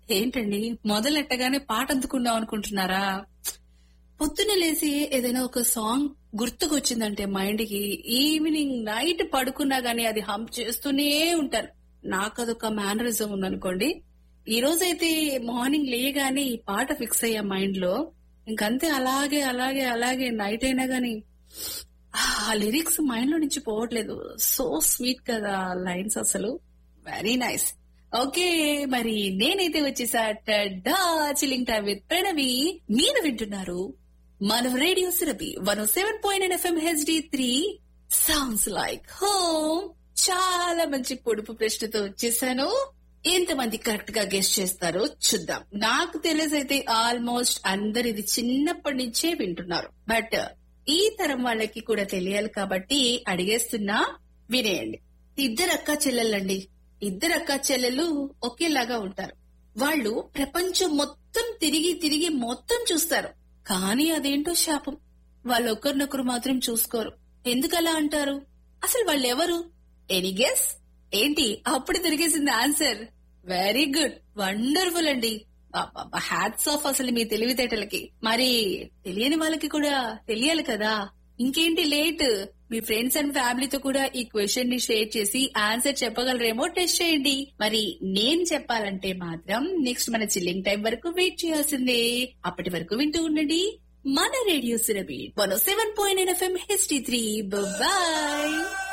ఏంటండి మొదలెట్టగానే పాట అందుకుందాం అనుకుంటున్నారా పొద్దున లేసి ఏదైనా ఒక సాంగ్ గుర్తుకొచ్చిందంటే మైండ్ కి ఈవినింగ్ నైట్ పడుకున్నా గానీ అది హంప్ చేస్తూనే ఉంటాను నాకు అదొక మేనరిజం ఉందనుకోండి ఈ రోజైతే మార్నింగ్ లేయగానే ఈ పాట ఫిక్స్ అయ్యా మైండ్ లో ఇంకంతే అలాగే అలాగే అలాగే నైట్ అయినా గానీ ఆ లిరిక్స్ మైండ్ లో నుంచి పోవట్లేదు సో స్వీట్ కదా లైన్స్ అసలు వెరీ నైస్ ఓకే మరి నేనైతే వచ్చేసా చిల్లింగ్ టైం విత్ ప్రణవి మీరు వింటున్నారు మన radio Surabhi one seven point FM HD three sounds like home చాలా మంచి పొడుపు ప్రశ్నతో వచ్చేసాను ఎంతమంది కరెక్ట్ గా గెస్ట్ చేస్తారో చూద్దాం నాకు తెలిసైతే ఆల్మోస్ట్ అందరు ఇది చిన్నప్పటి నుంచే వింటున్నారు బట్ ఈ తరం వాళ్ళకి కూడా తెలియాలి కాబట్టి అడిగేస్తున్నా వినేయండి ఇద్దరు అక్క చెల్లెళ్ళండి ఇద్దరు అక్క చెల్లెలు ఒకేలాగా ఉంటారు వాళ్ళు ప్రపంచం మొత్తం తిరిగి తిరిగి మొత్తం చూస్తారు కానీ అదేంటో శాపం వాళ్ళు ఒకరినొకరు మాత్రం చూసుకోరు ఎందుకలా అంటారు అసలు వాళ్ళు ఎవరు ఎనీ గెస్ ఏంటి అప్పుడు తిరిగేసింది ఆన్సర్ వెరీ గుడ్ వండర్ఫుల్ అండి హ్యాట్స్ ఆఫ్ అసలు మీ తెలివితేటలకి మరి తెలియని వాళ్ళకి కూడా తెలియాలి కదా ఇంకేంటి లేట్ మీ ఫ్రెండ్స్ అండ్ ఫ్యామిలీతో కూడా ఈ క్వశ్చన్ ని షేర్ చేసి ఆన్సర్ చెప్పగలరేమో టెస్ట్ చేయండి మరి నేను చెప్పాలంటే మాత్రం నెక్స్ట్ మన చిల్లింగ్ టైం వరకు వెయిట్ చేయాల్సిందే అప్పటి వరకు వింటూ ఉండండి మన radio Surabhi one seven point FM HD three bye